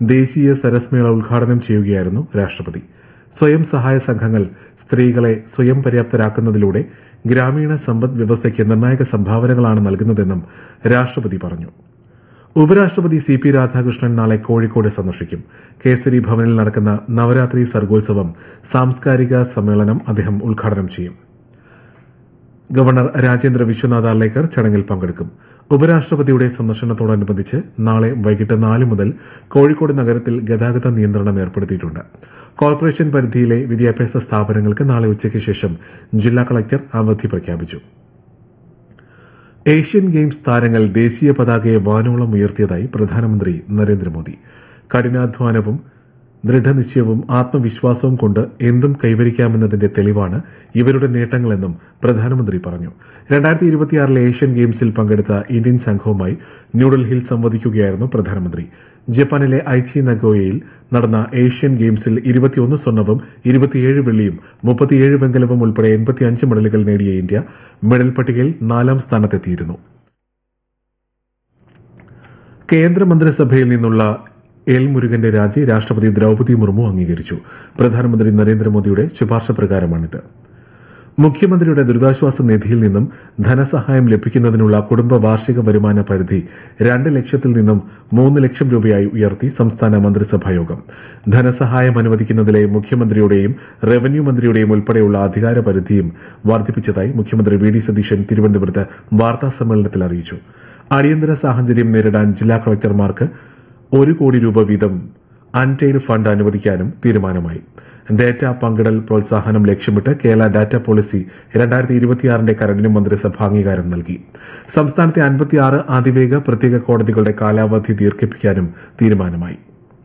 ദേശീയ സരസ് മേള ഉദ്ഘാടനം ചെയ്യുകയായിരുന്നു രാഷ്ട്രപതി സ്വയം സഹായ സംഘങ്ങൾ സ്ത്രീകളെ സ്വയം പര്യാപ്തരാക്കുന്നതിലൂടെ ഗ്രാമീണ സമ്പദ് വ്യവസ്ഥയ്ക്ക് നിർണായക സംഭാവനകളാണ് നൽകുന്നതെന്നും രാഷ്ട്രപതി പറഞ്ഞു ഉപരാഷ്ട്രപതി സി പി രാധാകൃഷ്ണൻ നാളെ കോഴിക്കോട് സന്ദർശിക്കും കേസരി ഭവനിൽ നടക്കുന്ന നവരാത്രി സർഗോത്സവം സാംസ്കാരിക സമ്മേളനം അദ്ദേഹം ഉദ്ഘാടനം ചെയ്യും ഗവർണർ രാജേന്ദ്ര വിശ്വനാഥ് അർലേക്കർ ചടങ്ങിൽ പങ്കെടുക്കും ഉപരാഷ്ട്രപതിയുടെ സന്ദർശനത്തോടനുബന്ധിച്ച് നാളെ വൈകിട്ട് നാല് മുതൽ കോഴിക്കോട് നഗരത്തിൽ ഗതാഗത നിയന്ത്രണം ഏർപ്പെടുത്തിയിട്ടുണ്ട് കോർപ്പറേഷൻ പരിധിയിലെ വിദ്യാഭ്യാസ സ്ഥാപനങ്ങൾക്ക് നാളെ ഉച്ചയ്ക്ക് ശേഷം ജില്ലാ കളക്ടർ അവധി പ്രഖ്യാപിച്ചു ഏഷ്യൻ ഗെയിംസ് താരങ്ങൾ ദേശീയ പതാകയെ വാനോളം ഉയർത്തിയതായി പ്രധാനമന്ത്രി നരേന്ദ്രമോദി കഠിനാധ്വാനവും ദൃഢനിശ്ചയവും ആത്മവിശ്വാസവും കൊണ്ട് എന്തും കൈവരിക്കാമെന്നതിന്റെ തെളിവാണ് ഇവരുടെ നേട്ടങ്ങളെന്നും പ്രധാനമന്ത്രി പറഞ്ഞു രണ്ടായിരത്തി ഇരുപത്തിയാറിലെ ഏഷ്യൻ ഗെയിംസിൽ പങ്കെടുത്ത ഇന്ത്യൻ സംഘവുമായി ന്യൂഡൽഹിയിൽ സംവദിക്കുകയായിരുന്നു പ്രധാനമന്ത്രി ജപ്പാനിലെ ഐച്ചി നഗോയയിൽ നടന്ന ഏഷ്യൻ ഗെയിംസിൽ ഇരുപത്തിയൊന്ന് സ്വർണവും ഇരുപത്തിയേഴ് വെള്ളിയും മുപ്പത്തിയേഴ് വെങ്കലവും ഉൾപ്പെടെ എൺപത്തിയഞ്ച് മെഡലുകൾ നേടിയ ഇന്ത്യ മെഡൽ പട്ടികയിൽ നാലാം സ്ഥാനത്തെത്തിയിരുന്നു കേന്ദ്രമന്ത്രിസഭയിൽ നിന്നുള്ള എൽ മുരുകന്റെ രാജി രാഷ്ട്രപതി ദ്രൌപതി മുർമു അംഗീകരിച്ചു പ്രധാനമന്ത്രി നരേന്ദ്രമോദിയുടെ ശുപാർശ പ്രകാരമാണിത് മുഖ്യമന്ത്രിയുടെ ദുരിതാശ്വാസ നിധിയിൽ നിന്നും ധനസഹായം ലഭിക്കുന്നതിനുള്ള കുടുംബ വാർഷിക വരുമാന പരിധി രണ്ട് ലക്ഷത്തിൽ നിന്നും മൂന്ന് ലക്ഷം രൂപയായി ഉയർത്തി സംസ്ഥാന മന്ത്രിസഭായോഗം ധനസഹായം അനുവദിക്കുന്നതിലെ മുഖ്യമന്ത്രിയുടെയും റവന്യൂ മന്ത്രിയുടെയും ഉൾപ്പെടെയുള്ള അധികാര പരിധിയും വർദ്ധിപ്പിച്ചതായി മുഖ്യമന്ത്രി വി ഡി സതീശൻ തിരുവനന്തപുരത്ത് വാർത്താ സമ്മേളനത്തിൽ അറിയിച്ചു അടിയന്തര സാഹചര്യം നേരിടാൻ ജില്ലാ കളക്ടർമാർക്ക് ഒരു കോടി രൂപ വീതം അൺടെയ്ഡ് ഫണ്ട് അനുവദിക്കാനും തീരുമാനമായി ഡാറ്റ പങ്കിടൽ പ്രോത്സാഹനം ലക്ഷ്യമിട്ട് കേരള ഡാറ്റ പോളിസി രണ്ടായിരത്തി ഇരുപത്തിയാറിന്റെ കരടിനും മന്ത്രിസഭ അംഗീകാരം നൽകി സംസ്ഥാനത്തെ അൻപത്തിയാറ് അതിവേഗ പ്രത്യേക കോടതികളുടെ കാലാവധി ദീർഘിപ്പിക്കാനും തീരുമാനമായി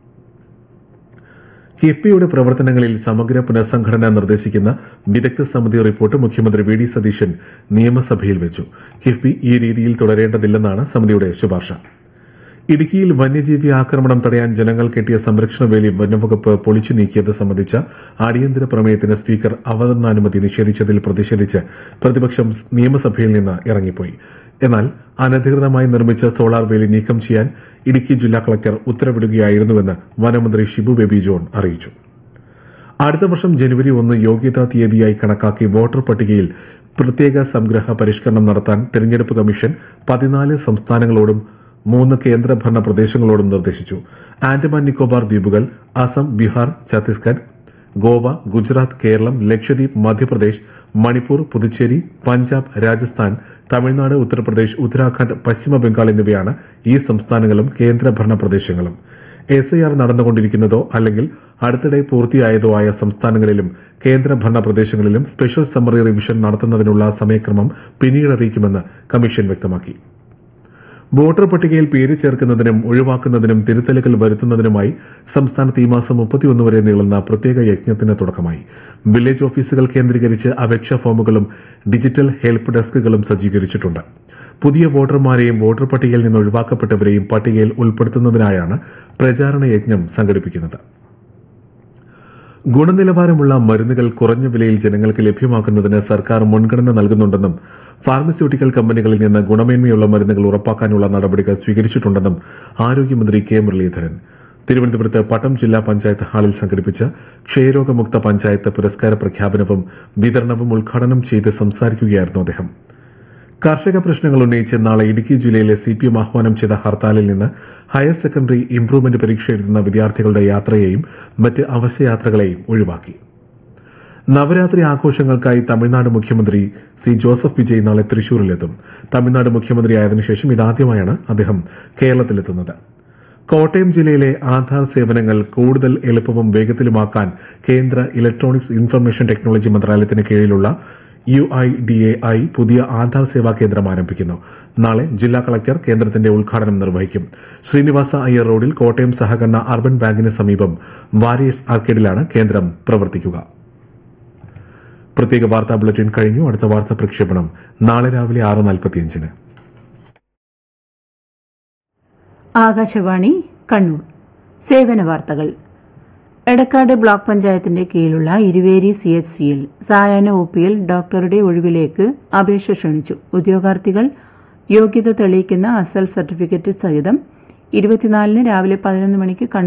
കിഫ്ബിയുടെ പ്രവർത്തനങ്ങളിൽ സമഗ്ര പുനഃസംഘടന നിർദ്ദേശിക്കുന്ന വിദഗ്ധ സമിതി റിപ്പോർട്ട് മുഖ്യമന്ത്രി വി ഡി സതീശൻ നിയമസഭയിൽ വെച്ചു കിഫ്ബി ഈ രീതിയിൽ തുടരേണ്ടതില്ലെന്നാണ് സമിതിയുടെ ശുപാർശ ഇടുക്കിയിൽ വന്യജീവി ആക്രമണം തടയാൻ ജനങ്ങൾ കെട്ടിയ സംരക്ഷണ വേലി വനംവകുപ്പ് പൊളിച്ചു നീക്കിയത് സംബന്ധിച്ച അടിയന്തര പ്രമേയത്തിന് സ്പീക്കർ അവതരണാനുമതി നിഷേധിച്ചതിൽ പ്രതിഷേധിച്ച് പ്രതിപക്ഷം നിയമസഭയിൽ നിന്ന് ഇറങ്ങിപ്പോയി എന്നാൽ അനധികൃതമായി നിർമ്മിച്ച സോളാർ വേലി നീക്കം ചെയ്യാൻ ഇടുക്കി ജില്ലാ കളക്ടർ ഉത്തരവിടുകയായിരുന്നുവെന്ന് വനമന്ത്രി ഷിബു ബേബി ജോൺ അറിയിച്ചു അടുത്ത വർഷം ജനുവരി ഒന്ന് യോഗ്യതാ തീയതിയായി കണക്കാക്കി വോട്ടർ പട്ടികയിൽ പ്രത്യേക സംഗ്രഹ പരിഷ്കരണം നടത്താൻ തെരഞ്ഞെടുപ്പ് കമ്മീഷൻ പതിനാല് സംസ്ഥാനങ്ങളോടും മൂന്ന് കേന്ദ്രഭരണ പ്രദേശങ്ങളോടും നിർദ്ദേശിച്ചു ആൻഡമാൻ നിക്കോബാർ ദ്വീപുകൾ അസം ബീഹാർ ഛത്തീസ്ഗഡ് ഗോവ ഗുജറാത്ത് കേരളം ലക്ഷദ്വീപ് മധ്യപ്രദേശ് മണിപ്പൂർ പുതുച്ചേരി പഞ്ചാബ് രാജസ്ഥാൻ തമിഴ്നാട് ഉത്തർപ്രദേശ് ഉത്തരാഖണ്ഡ് പശ്ചിമ ബംഗാൾ എന്നിവയാണ് ഈ സംസ്ഥാനങ്ങളും കേന്ദ്രഭരണ പ്രദേശങ്ങളും എസ് ഐ ആർ നടന്നുകൊണ്ടിരിക്കുന്നതോ അല്ലെങ്കിൽ അടുത്തിടെ പൂർത്തിയായതോ ആയ സംസ്ഥാനങ്ങളിലും കേന്ദ്രഭരണ പ്രദേശങ്ങളിലും സ്പെഷ്യൽ സമ്മറി റിവിഷൻ നടത്തുന്നതിനുള്ള സമയക്രമം പിന്നീട് അറിയിക്കുമെന്ന് കമ്മീഷൻ വ്യക്തമാക്കി വോട്ടർ പട്ടികയിൽ പേര് ചേർക്കുന്നതിനും ഒഴിവാക്കുന്നതിനും തിരുത്തലുകൾ വരുത്തുന്നതിനുമായി സംസ്ഥാനത്ത് ഈ മാസം മുപ്പത്തിയൊന്ന് വരെ നീളുന്ന പ്രത്യേക യജ്ഞത്തിന് തുടക്കമായി വില്ലേജ് ഓഫീസുകൾ കേന്ദ്രീകരിച്ച് അപേക്ഷാ ഫോമുകളും ഡിജിറ്റൽ ഹെൽപ്പ് ഡെസ്കുകളും സജ്ജീകരിച്ചിട്ടുണ്ട് പുതിയ വോട്ടർമാരെയും വോട്ടർ പട്ടികയിൽ നിന്ന് ഒഴിവാക്കപ്പെട്ടവരെയും പട്ടികയിൽ ഉൾപ്പെടുത്തുന്നതിനായാണ് പ്രചാരണ യജ്ഞം സംഘടിപ്പിക്കുന്നത് ഗുണനിലവാരമുള്ള മരുന്നുകൾ കുറഞ്ഞ വിലയിൽ ജനങ്ങൾക്ക് ലഭ്യമാക്കുന്നതിന് സർക്കാർ മുൻഗണന നൽകുന്നുണ്ടെന്നും ഫാർമസ്യൂട്ടിക്കൽ കമ്പനികളിൽ നിന്ന് ഗുണമേന്മയുള്ള മരുന്നുകൾ ഉറപ്പാക്കാനുള്ള നടപടികൾ സ്വീകരിച്ചിട്ടുണ്ടെന്നും ആരോഗ്യമന്ത്രി കെ മുരളീധരൻ തിരുവനന്തപുരത്ത് പട്ടം ജില്ലാ പഞ്ചായത്ത് ഹാളിൽ സംഘടിപ്പിച്ച ക്ഷയരോഗമുക്ത പഞ്ചായത്ത് പുരസ്കാര പ്രഖ്യാപനവും വിതരണവും ഉദ്ഘാടനം ചെയ്ത് സംസാരിക്കുകയായിരുന്നു അദ്ദേഹം കർഷക പ്രശ്നങ്ങൾ ഉന്നയിച്ച് നാളെ ഇടുക്കി ജില്ലയിലെ സി പി എം ആഹ്വാനം ചെയ്ത ഹർത്താലിൽ നിന്ന് ഹയർ സെക്കൻഡറി ഇംപ്രൂവ്മെന്റ് പരീക്ഷ എഴുതുന്ന വിദ്യാർത്ഥികളുടെ യാത്രയെയും മറ്റ് അവശ്യയാത്രകളെയും ഒഴിവാക്കി നവരാത്രി ആഘോഷങ്ങൾക്കായി തമിഴ്നാട് മുഖ്യമന്ത്രി സി ജോസഫ് വിജയ് നാളെ തൃശൂരിലെത്തും തമിഴ്നാട് മുഖ്യമന്ത്രിയായതിനു ശേഷം ഇതാദ്യമായാണ് അദ്ദേഹം കേരളത്തിലെത്തുന്നത് കോട്ടയം ജില്ലയിലെ ആധാർ സേവനങ്ങൾ കൂടുതൽ എളുപ്പവും വേഗത്തിലുമാക്കാൻ കേന്ദ്ര ഇലക്ട്രോണിക്സ് ഇൻഫർമേഷൻ ടെക്നോളജി മന്ത്രാലയത്തിന് കീഴിലുള്ള U I D A I പുതിയ ആധാർ സേവാ കേന്ദ്രം ആരംഭിക്കുന്നു നാളെ ജില്ലാ കളക്ടർ കേന്ദ്രത്തിന്റെ ഉദ്ഘാടനം നിർവഹിക്കും ശ്രീനിവാസ അയ്യർ റോഡിൽ കോട്ടയം സഹകരണ അർബൻ ബാങ്കിന് സമീപം വാരിയസ് ആർക്കേഡിലാണ് കേന്ദ്രം പ്രവർത്തിക്കുക പ്രത്യേക വാർത്താ ബുള്ളറ്റിൻ കഴിഞ്ഞു അടുത്ത വാർത്താ പ്രക്ഷേപണം നാളെ രാവിലെ ആറ് നാൽപ്പത്തിയഞ്ചിന് ആകാശവാണി കണ്ണൂർ സേവന വാർത്തകൾ എടക്കാട് ബ്ലോക്ക് പഞ്ചായത്തിന്റെ കീഴിലുള്ള ഇരുവേരി സി എച്ച് സിയിൽ സായാഹ്ന ഒ പിയിൽ ഡോക്ടറുടെ ഒഴിവിലേക്ക് അപേക്ഷ ക്ഷണിച്ചു ഉദ്യോഗാർത്ഥികൾ യോഗ്യത തെളിയിക്കുന്ന അസൽ സർട്ടിഫിക്കറ്റ് സഹിതം ഇരുപത്തിനാലിന് രാവിലെ പതിനൊന്ന് മണിക്ക്